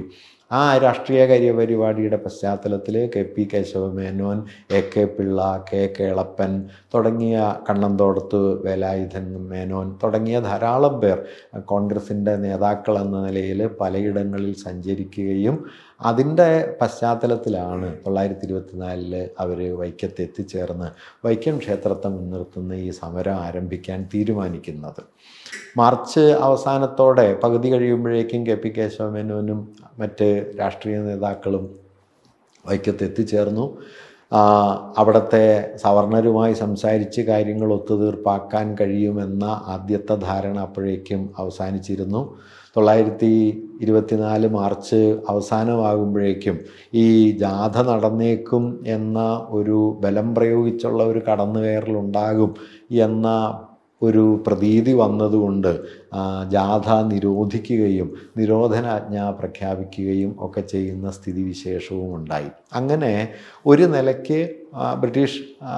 ആ രാഷ്ട്രീയ കാര്യപരിപാടിയുടെ പശ്ചാത്തലത്തിൽ K P Kesava Menon A K Pillai K Kelappan തുടങ്ങിയ കണ്ണന്തോടത്ത് വേലായുധൻ മേനോൻ തുടങ്ങിയ ധാരാളം പേർ കോൺഗ്രസിൻ്റെ നേതാക്കൾ എന്ന നിലയിൽ പലയിടങ്ങളിൽ സഞ്ചരിക്കുകയും അതിൻ്റെ പശ്ചാത്തലത്തിലാണ് തൊള്ളായിരത്തി ഇരുപത്തിനാലില് അവർ വൈക്കത്ത് എത്തിച്ചേർന്ന് വൈക്കം ക്ഷേത്രത്തെ മുൻനിർത്തുന്ന ഈ സമരം ആരംഭിക്കാൻ തീരുമാനിക്കുന്നത് മാർച്ച് അവസാനത്തോടെ പകുതി കഴിയുമ്പോഴേക്കും കെ പി കേശവമേനോനും മറ്റ് രാഷ്ട്രീയ നേതാക്കളും വൈക്കത്ത് എത്തിച്ചേർന്നു ആ, അവിടുത്തെ സവർണരുമായി സംസാരിച്ച് കാര്യങ്ങൾ ഒത്തുതീർപ്പാക്കാൻ കഴിയുമെന്ന ആദ്യത്തെ ധാരണ അപ്പോഴേക്കും അവസാനിച്ചിരുന്നു തൊള്ളായിരത്തി ഇരുപത്തിനാല് മാർച്ച് അവസാനമാകുമ്പോഴേക്കും ഈ ജാഥ നടന്നേക്കും എന്ന ഒരു ബലം പ്രയോഗിച്ചുള്ള ഒരു കടന്നുകയറലുണ്ടാകും എന്ന ഒരു പ്രതീതി വന്നതുകൊണ്ട് ആ, ജാഥ നിരോധിക്കുകയും നിരോധനാജ്ഞ പ്രഖ്യാപിക്കുകയും ഒക്കെ ചെയ്യുന്ന സ്ഥിതിവിശേഷവും ഉണ്ടായി അങ്ങനെ ഒരു നിലയ്ക്ക് ആ, ബ്രിട്ടീഷ് ആ,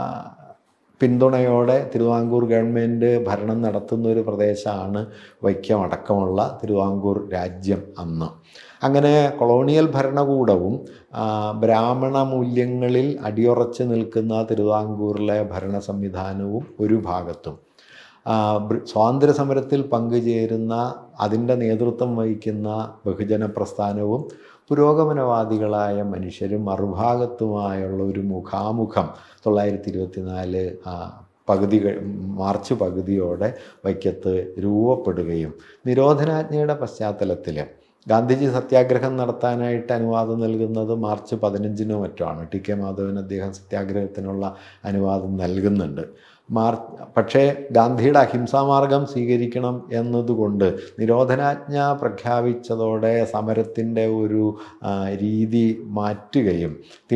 പിന്തുണയോടെ തിരുവിതാംകൂർ ഗവൺമെൻറ് ഭരണം നടത്തുന്ന ഒരു പ്രദേശമാണ് വൈക്കം അടക്കമുള്ള തിരുവിതാംകൂർ രാജ്യം അന്ന് അങ്ങനെ കൊളോണിയൽ ഭരണകൂടവും ആ, ബ്രാഹ്മണ മൂല്യങ്ങളിൽ അടിയുറച്ച് നിൽക്കുന്ന തിരുവിതാംകൂറിലെ ഭരണ സംവിധാനവും ഒരു ഭാഗത്തും ആ, ബ്രി- സ്വാതന്ത്ര്യ സമരത്തിൽ പങ്കുചേരുന്ന അതിൻ്റെ നേതൃത്വം വഹിക്കുന്ന ബഹുജന പ്രസ്ഥാനവും പുരോഗമനവാദികളായ മനുഷ്യരും മറുഭാഗത്തുമായുള്ള ഒരു മുഖാമുഖം തൊള്ളായിരത്തി ഇരുപത്തിനാല് പകുതി കഴി- മാർച്ച് പകുതിയോടെ വൈക്കത്ത് രൂപപ്പെടുകയും നിരോധനാജ്ഞയുടെ പശ്ചാത്തലത്തിൽ ഗാന്ധിജി സത്യാഗ്രഹം നടത്താനായിട്ട് അനുവാദം നൽകുന്നത് മാർച്ച് പതിനഞ്ചിനോ മറ്റോ ആണ് ടി കെ മാധവൻ അദ്ദേഹം സത്യാഗ്രഹത്തിനുള്ള അനുവാദം നൽകുന്നുണ്ട് മാർ പക്ഷേ ഗാന്ധിയുടെ അഹിംസാമാർഗം സ്വീകരിക്കണം എന്നതുകൊണ്ട് നിരോധനാജ്ഞ പ്രഖ്യാപിച്ചതോടെ സമരത്തിൻ്റെ ഒരു ആ, രീതി മാറ്റുകയും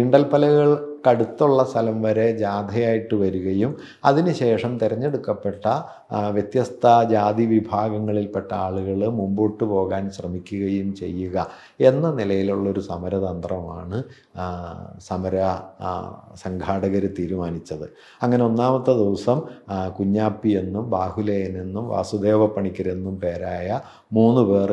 തീണ്ടൽപ്പലകൾക്കടുത്തുള്ള സ്ഥലം വരെ ജാഥയായിട്ട് വരികയും അതിനുശേഷം തിരഞ്ഞെടുക്കപ്പെട്ട ആ, വ്യത്യസ്ത ജാതി വിഭാഗങ്ങളിൽപ്പെട്ട ആളുകൾ മുമ്പോട്ട് പോകാൻ ശ്രമിക്കുകയും ചെയ്യുക എന്ന നിലയിലുള്ളൊരു സമരതന്ത്രമാണ് ആ, സമര സംഘാടകർ തീരുമാനിച്ചത് അങ്ങനെ ഒന്നാമത്തെ ദിവസം ആ, കുഞ്ഞാപ്പി എന്നും ബാഹുലേയൻ എന്നും വാസുദേവ പണിക്കരെന്നും പേരായ മൂന്ന് പേർ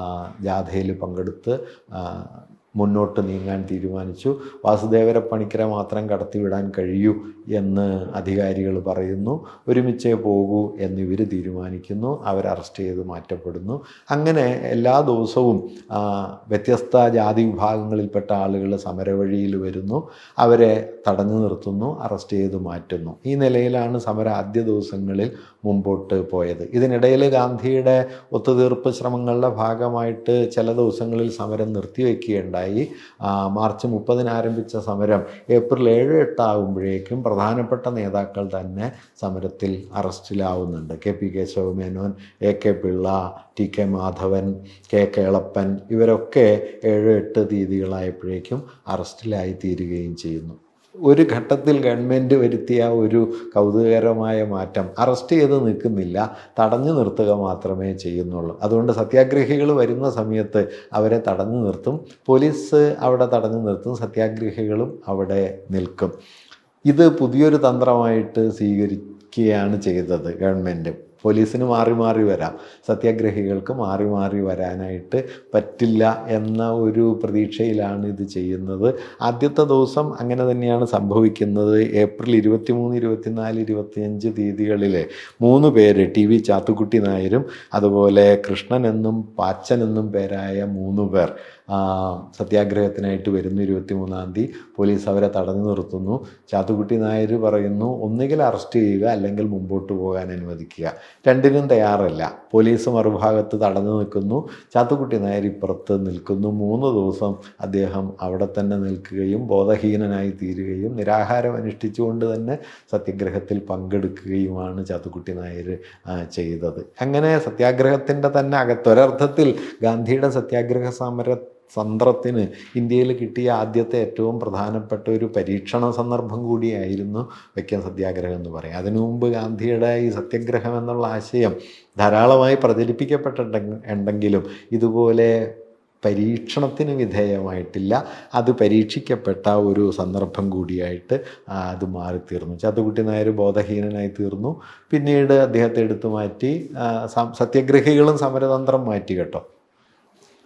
ജാഥയിൽ പങ്കെടുത്ത് ആ, മുന്നോട്ട് നീങ്ങാൻ തീരുമാനിച്ചു വാസുദേവര പണിക്കരെ മാത്രം കടത്തിവിടാൻ കഴിയൂ എന്ന് അധികാരികൾ പറയുന്നു ഒരുമിച്ചേ പോകൂ എന്നിവർ തീരുമാനിക്കുന്നു അവർ അറസ്റ്റ് ചെയ്ത് മാറ്റപ്പെടുന്നു അങ്ങനെ എല്ലാ ദിവസവും ആ, വ്യത്യസ്ത ജാതി വിഭാഗങ്ങളിൽപ്പെട്ട ആളുകൾ സമരവഴിയിൽ വരുന്നു അവരെ തടഞ്ഞു നിർത്തുന്നു അറസ്റ്റ് ചെയ്ത് മാറ്റുന്നു ഈ നിലയിലാണ് സമരം ആദ്യ ദിവസങ്ങളിൽ മുമ്പോട്ട് പോയത് ഇതിനിടയിൽ ഗാന്ധിയുടെ ഒത്തുതീർപ്പ് ശ്രമങ്ങളുടെ ഭാഗമായിട്ട് ചില ദിവസങ്ങളിൽ സമരം നിർത്തിവെക്കുകയുണ്ടായി ആ, മാർച്ച് മുപ്പതിന് ആരംഭിച്ച സമരം ഏപ്രിൽ ഏഴ് എട്ടാകുമ്പോഴേക്കും പ്രധാനപ്പെട്ട നേതാക്കൾ തന്നെ സമരത്തിൽ അറസ്റ്റിലാവുന്നുണ്ട് K P Kesava Menon A K Pillai T K Madhavan K Kelappan ഇവരൊക്കെ ഏഴ് എട്ട് തീയതികളായപ്പോഴേക്കും അറസ്റ്റിലായി തീരുകയും ചെയ്യുന്നു ഒരു ഘട്ടത്തിൽ ഗവൺമെൻറ് വരുത്തിയ ഒരു കൗതുകകരമായ മാറ്റം അറസ്റ്റ് ചെയ്ത് നിൽക്കുന്നില്ല തടഞ്ഞു നിർത്തുക മാത്രമേ ചെയ്യുന്നുള്ളൂ അതുകൊണ്ട് സത്യാഗ്രഹികൾ വരുന്ന സമയത്ത് അവരെ തടഞ്ഞു നിർത്തും പോലീസ് അവിടെ തടഞ്ഞു നിർത്തും സത്യാഗ്രഹികളും അവിടെ നിൽക്കും ഇത് പുതിയൊരു തന്ത്രമായിട്ട് സ്വീകരിക്കുകയാണ് ചെയ്തത് ഗവൺമെൻറ് പോലീസിന് മാറി മാറി വരാം സത്യാഗ്രഹികൾക്ക് മാറി മാറി വരാനായിട്ട് പറ്റില്ല എന്ന ഒരു പ്രതീക്ഷയിലാണ് ഇത് ചെയ്യുന്നത് ആദ്യത്തെ ദിവസം അങ്ങനെ തന്നെയാണ് സംഭവിക്കുന്നത് ഏപ്രിൽ ഇരുപത്തിമൂന്ന് ഇരുപത്തിനാല് ഇരുപത്തിയഞ്ച് തീയതികളിൽ മൂന്ന് പേര് ടി വി ചാത്തുക്കുട്ടി നായരും അതുപോലെ കൃഷ്ണൻ എന്നും പാച്ചൻ എന്നും പേരായ മൂന്ന് പേർ ആ, സത്യാഗ്രഹത്തിനായിട്ട് വരുന്നു ഇരുപത്തിമൂന്നാം തീയതി പോലീസ് അവരെ തടഞ്ഞു നിർത്തുന്നു ചാത്തുക്കുട്ടി നായർ പറയുന്നു ഒന്നുകിൽ അറസ്റ്റ് ചെയ്യുക അല്ലെങ്കിൽ മുമ്പോട്ട് പോകാൻ അനുവദിക്കുക രണ്ടിനും തയ്യാറല്ല പോലീസ് മറുഭാഗത്ത് തടഞ്ഞു നിൽക്കുന്നു ചാത്തുക്കുട്ടി നായർ ഇപ്പുറത്ത് നിൽക്കുന്നു മൂന്ന് ദിവസം അദ്ദേഹം അവിടെ തന്നെ നിൽക്കുകയും ബോധഹീനനായി തീരുകയും നിരാഹാരം അനുഷ്ഠിച്ചുകൊണ്ട് തന്നെ സത്യാഗ്രഹത്തിൽ പങ്കെടുക്കുകയുമാണ് ചാത്തുക്കുട്ടി നായർ ആ, ചെയ്തത് അങ്ങനെ സത്യാഗ്രഹത്തിൻ്റെ തന്നെ അകത്തൊരർത്ഥത്തിൽ ഗാന്ധിയുടെ സത്യാഗ്രഹ സമര തന്ത്രത്തിന് ഇന്ത്യയിൽ കിട്ടിയ ആദ്യത്തെ ഏറ്റവും പ്രധാനപ്പെട്ട ഒരു പരീക്ഷണ സന്ദർഭം കൂടിയായിരുന്നു വൈക്കം സത്യാഗ്രഹം എന്ന് പറയാം അതിനു മുമ്പ് ഗാന്ധിയുടെ ഈ സത്യാഗ്രഹം എന്നുള്ള ആശയം ധാരാളമായി പ്രചരിപ്പിക്കപ്പെട്ടിട്ടുണ്ടെങ്കിലും ഇതുപോലെ പരീക്ഷണത്തിന് വിധേയമായിട്ടില്ല അത് പരീക്ഷിക്കപ്പെട്ട ഒരു സന്ദർഭം കൂടിയായിട്ട് ആ, അത് മാറിത്തീർന്നു ചാത്തുക്കുട്ടി നായർ ബോധഹീനനായി തീർന്നു പിന്നീട് അദ്ദേഹത്തെ എടുത്തു മാറ്റി ആ, സം- സത്യാഗ്രഹികളും സമരതന്ത്രം മാറ്റി കേട്ടോ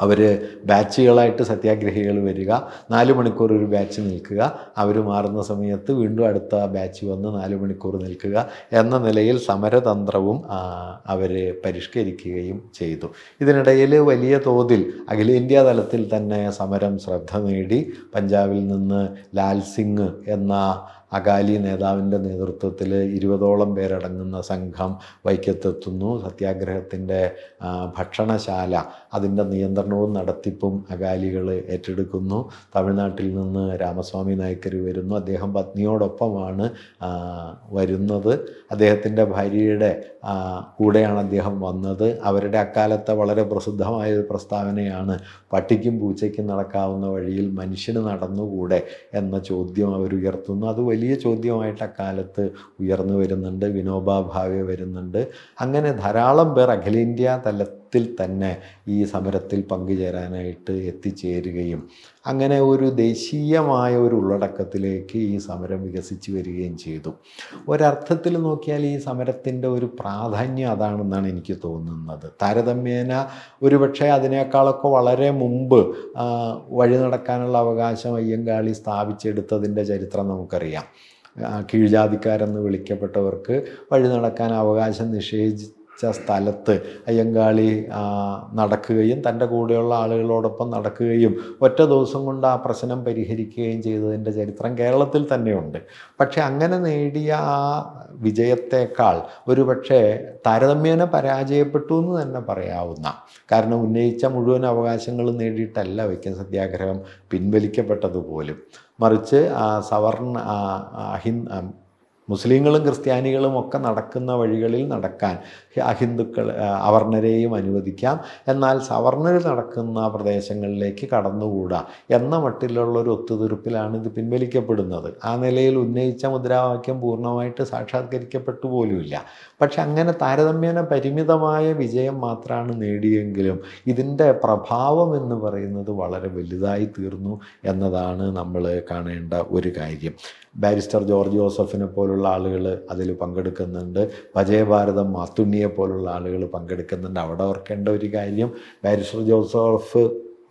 അവർ ബാച്ചുകളായിട്ട് സത്യാഗ്രഹികൾ വരിക നാല് മണിക്കൂർ ഒരു ബാച്ച് നിൽക്കുക അവർ മാറുന്ന സമയത്ത് വീണ്ടും അടുത്ത ബാച്ച് വന്ന് നാല് മണിക്കൂർ നിൽക്കുക എന്ന നിലയിൽ സമരതന്ത്രവും അവർ പരിഷ്കരിക്കുകയും ചെയ്തു ഇതിനിടയിൽ വലിയ തോതിൽ അഖിലേന്ത്യാ തലത്തിൽ തന്നെ സമരം ശ്രദ്ധ നേടി പഞ്ചാബിൽ നിന്ന് ലാൽ സിംഗ് എന്ന അകാലി നേതാവിൻ്റെ നേതൃത്വത്തിൽ ഇരുപതോളം പേരടങ്ങുന്ന സംഘം വൈക്കത്തെത്തുന്നു സത്യാഗ്രഹത്തിൻ്റെ ആ, ഭക്ഷണശാല അതിൻ്റെ നിയന്ത്രണവും നടത്തിപ്പും അകാലികൾ ഏറ്റെടുക്കുന്നു തമിഴ്നാട്ടിൽ നിന്ന് രാമസ്വാമി നായ്ക്കർ വരുന്നു അദ്ദേഹം പത്നിയോടൊപ്പമാണ് ആ, വരുന്നത് അദ്ദേഹത്തിൻ്റെ ഭാര്യയുടെ ആ, കൂടെയാണ് അദ്ദേഹം വന്നത് അവരുടെ അക്കാലത്തെ വളരെ പ്രസിദ്ധമായ ഒരു പ്രസ്താവനയാണ് പട്ടിക്കും പൂച്ചയ്ക്കും നടക്കാവുന്ന വഴിയിൽ മനുഷ്യന് നടന്നുകൂടെ എന്ന ചോദ്യം അവർ ഉയർത്തുന്നു അത് വലിയ ചോദ്യമായിട്ട് അക്കാലത്ത് ഉയർന്നു വരുന്നുണ്ട് വിനോബ ഭാവെ വരുന്നുണ്ട് അങ്ങനെ ധാരാളം പേർ അഖിലേന്ത്യാ തലത്തിൽ തന്നെ ഈ സമരത്തിൽ പങ്കുചേരാനായിട്ട് എത്തിച്ചേരുകയും അങ്ങനെ ഒരു ദേശീയമായ ഒരു ഉള്ളടക്കത്തിലേക്ക് ഈ സമരം വികസിച്ച് വരികയും ചെയ്തു ഒരർത്ഥത്തിൽ നോക്കിയാൽ ഈ സമരത്തിൻ്റെ ഒരു പ്രാധാന്യം അതാണെന്നാണ് എനിക്ക് തോന്നുന്നത് താരതമ്യേന ഒരുപക്ഷെ അതിനേക്കാളൊക്കെ വളരെ മുമ്പ് ആ, വഴി നടക്കാനുള്ള അവകാശം അയ്യങ്കാളി സ്ഥാപിച്ചെടുത്തതിൻ്റെ ചരിത്രം നമുക്കറിയാം ആ, കീഴ്ജാതിക്കാരെന്ന് വിളിക്കപ്പെട്ടവർക്ക് വഴി നടക്കാൻ അവകാശം നിഷേധിച്ച സ്ഥലത്ത് അയ്യങ്കാളി ആ, നടക്കുകയും തൻ്റെ കൂടെയുള്ള ആളുകളോടൊപ്പം നടക്കുകയും ഒറ്റ ദിവസം കൊണ്ട് ആ പ്രശ്നം പരിഹരിക്കുകയും ചെയ്തതിൻ്റെ ചരിത്രം കേരളത്തിൽ തന്നെയുണ്ട് പക്ഷെ അങ്ങനെ നേടിയ ആ വിജയത്തേക്കാൾ ഒരു പക്ഷേ താരതമ്യേന പരാജയപ്പെട്ടു എന്ന് തന്നെ പറയാവുന്ന കാരണം ഉന്നയിച്ച മുഴുവൻ അവകാശങ്ങളും നേടിയിട്ടല്ല വൈക്കം സത്യാഗ്രഹം പിൻവലിക്കപ്പെട്ടതുപോലും മറിച്ച് ആ സവർണ ആ, അഹിൻ ആ, മുസ്ലിങ്ങളും ക്രിസ്ത്യാനികളും ഒക്കെ നടക്കുന്ന വഴികളിൽ നടക്കാൻ അഹിന്ദുക്കൾ ആ, അവർണരെയും അനുവദിക്കാം എന്നാൽ സവർണർ നടക്കുന്ന പ്രദേശങ്ങളിലേക്ക് കടന്നുകൂടാ എന്ന മട്ടിലുള്ള ഒരു ഒത്തുതീർപ്പിലാണ് ഇത് പിൻവലിക്കപ്പെടുന്നത് ആ നിലയിൽ ഉന്നയിച്ച മുദ്രാവാക്യം പൂർണ്ണമായിട്ട് സാക്ഷാത്കരിക്കപ്പെട്ടു പോലുമില്ല പക്ഷെ അങ്ങനെ താരതമ്യേന പരിമിതമായ വിജയം മാത്രമാണ് നേടിയെങ്കിലും ഇതിൻ്റെ പ്രഭാവം എന്ന് പറയുന്നത് വളരെ വലുതായി തീർന്നു എന്നതാണ് നമ്മൾ കാണേണ്ട ഒരു കാര്യം ബാരിസ്റ്റർ ജോർജ് ജോസഫിനെ പോലുള്ള ആളുകൾ അതിൽ പങ്കെടുക്കുന്നുണ്ട് അജയഭാരതം മാത്തുണ്ണിയെ പോലുള്ള ആളുകൾ പങ്കെടുക്കുന്നുണ്ട് അവിടെ ഓർക്കേണ്ട ഒരു കാര്യം barrister Joseph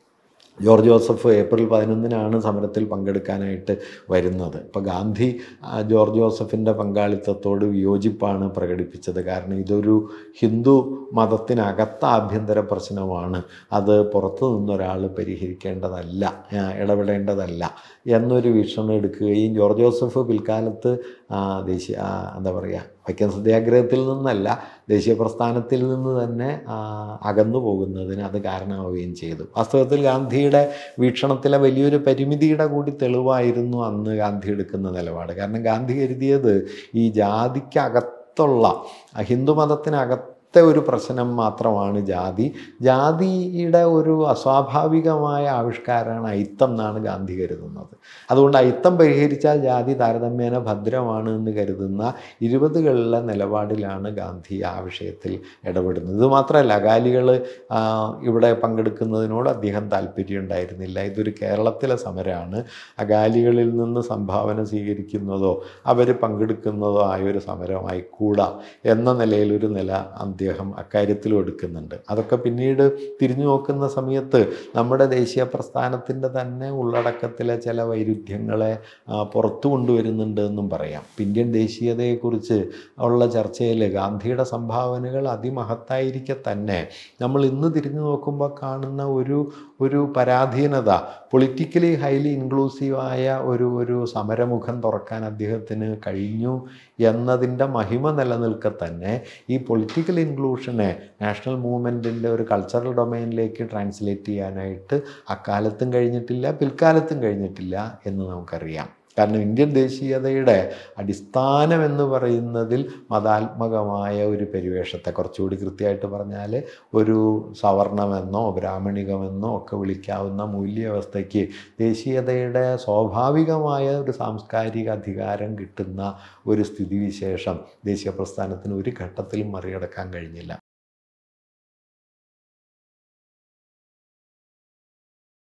George Joseph April പതിനൊന്നിനാണ് സമരത്തിൽ പങ്കെടുക്കാനായിട്ട് വരുന്നത് ഇപ്പോൾ ഗാന്ധി ആ, ജോർജ് ജോസഫിൻ്റെ പങ്കാളിത്തത്തോട് വിയോജിപ്പാണ് പ്രകടിപ്പിച്ചത് കാരണം ഇതൊരു ഹിന്ദു മതത്തിനകത്ത ആഭ്യന്തര പ്രശ്നമാണ് അത് പുറത്തു നിന്നൊരാൾ പരിഹരിക്കേണ്ടതല്ല ആ, ഇടപെടേണ്ടതല്ല എന്നൊരു വീക്ഷണം എടുക്കുകയും ജോർജ് ജോസഫ് പിൽക്കാലത്ത് ആ, ദേശീയ ആ, എന്താ പറയുക വൈക്കം സത്യാഗ്രഹത്തിൽ നിന്നല്ല ദേശീയ പ്രസ്ഥാനത്തിൽ നിന്ന് തന്നെ ആ, അകന്നു പോകുന്നതിന് അത് കാരണമാവുകയും ചെയ്തു വാസ്തവത്തിൽ ഗാന്ധിയുടെ വീക്ഷണത്തിലെ വലിയൊരു പരിമിതിയുടെ കൂടി തെളിവായിരുന്നു അന്ന് ഗാന്ധി എടുക്കുന്ന നിലപാട് കാരണം ഗാന്ധി കരുതിയത് ഈ ജാതിക്കകത്തുള്ള ഹിന്ദുമതത്തിനകത്ത് ത്തെ ഒരു പ്രശ്നം മാത്രമാണ് ജാതി ജാതിയുടെ ഒരു അസ്വാഭാവികമായ ആവിഷ്കാരമാണ് അയിത്തം എന്നാണ് ഗാന്ധി കരുതുന്നത് അതുകൊണ്ട് അയിത്തം പരിഹരിച്ചാൽ ജാതി താരതമ്യേന ഭദ്രമാണ് എന്ന് കരുതുന്ന ഇരുപതുകളിലെ നിലപാടിലാണ് ഗാന്ധി ആ വിഷയത്തിൽ ഇടപെടുന്നത് ഇത് മാത്രമല്ല അകാലികൾ ഇവിടെ പങ്കെടുക്കുന്നതിനോട് അദ്ദേഹം താല്പര്യം ഉണ്ടായിരുന്നില്ല ഇതൊരു കേരളത്തിലെ സമരമാണ് അകാലികളിൽ നിന്ന് സംഭാവന സ്വീകരിക്കുന്നതോ അവർ പങ്കെടുക്കുന്നതോ ആയ ഒരു സമരമായി കൂടാ എന്ന നിലയിലൊരു നില അദ്ദേഹം അക്കാര്യത്തിലും എടുക്കുന്നുണ്ട് അതൊക്കെ പിന്നീട് തിരിഞ്ഞു നോക്കുന്ന സമയത്ത് നമ്മുടെ ദേശീയ പ്രസ്ഥാനത്തിൻ്റെ തന്നെ ഉള്ളടക്കത്തിലെ ചില വൈരുദ്ധ്യങ്ങളെ ആ, പുറത്തു കൊണ്ടുവരുന്നുണ്ട് എന്നും പറയാം ഇന്ത്യൻ ദേശീയതയെക്കുറിച്ച് ഉള്ള ചർച്ചയിൽ ഗാന്ധിയുടെ സംഭാവനകൾ അതിമഹത്തായിരിക്കെ തന്നെ നമ്മൾ ഇന്ന് തിരിഞ്ഞു നോക്കുമ്പോൾ കാണുന്ന ഒരു ഒരു പരാധീനത പൊളിറ്റിക്കലി ഹൈലി ഇൻക്ലൂസീവായ ഒരു ഒരു സമരമുഖം തുറക്കാൻ അദ്ദേഹത്തിന് കഴിഞ്ഞു എന്നതിൻ്റെ മഹിമ നിലനിൽക്കെ തന്നെ ഈ പൊളിറ്റിക്കൽ ഇൻക്ലൂഷനെ നാഷണൽ മൂവ്മെൻറ്റിൻ്റെ ഒരു കൾച്ചറൽ ഡൊമൈനിലേക്ക് ട്രാൻസ്ലേറ്റ് ചെയ്യാനായിട്ട് അക്കാലത്തും കഴിഞ്ഞിട്ടില്ല പിൽക്കാലത്തും കഴിഞ്ഞിട്ടില്ല എന്ന് നമുക്കറിയാം കാരണം ഇന്ത്യൻ ദേശീയതയുടെ അടിസ്ഥാനം എന്ന് പറയുന്നതിൽ മതാത്മകമായ ഒരു പരിവേഷത്തെ കുറച്ചുകൂടി കൃത്യമായിട്ട് പറഞ്ഞാൽ ഒരു സവർണമെന്നോ ബ്രാഹ്മണികമെന്നോ ഒക്കെ വിളിക്കാവുന്ന മൂല്യവ്യവസ്ഥയ്ക്ക് ദേശീയതയുടെ സ്വാഭാവികമായ ഒരു സാംസ്കാരിക അധികാരം കിട്ടുന്ന ഒരു സ്ഥിതിവിശേഷം ദേശീയ പ്രസ്ഥാനത്തിന് ഒരു ഘട്ടത്തിലും മറികടക്കാൻ കഴിഞ്ഞില്ല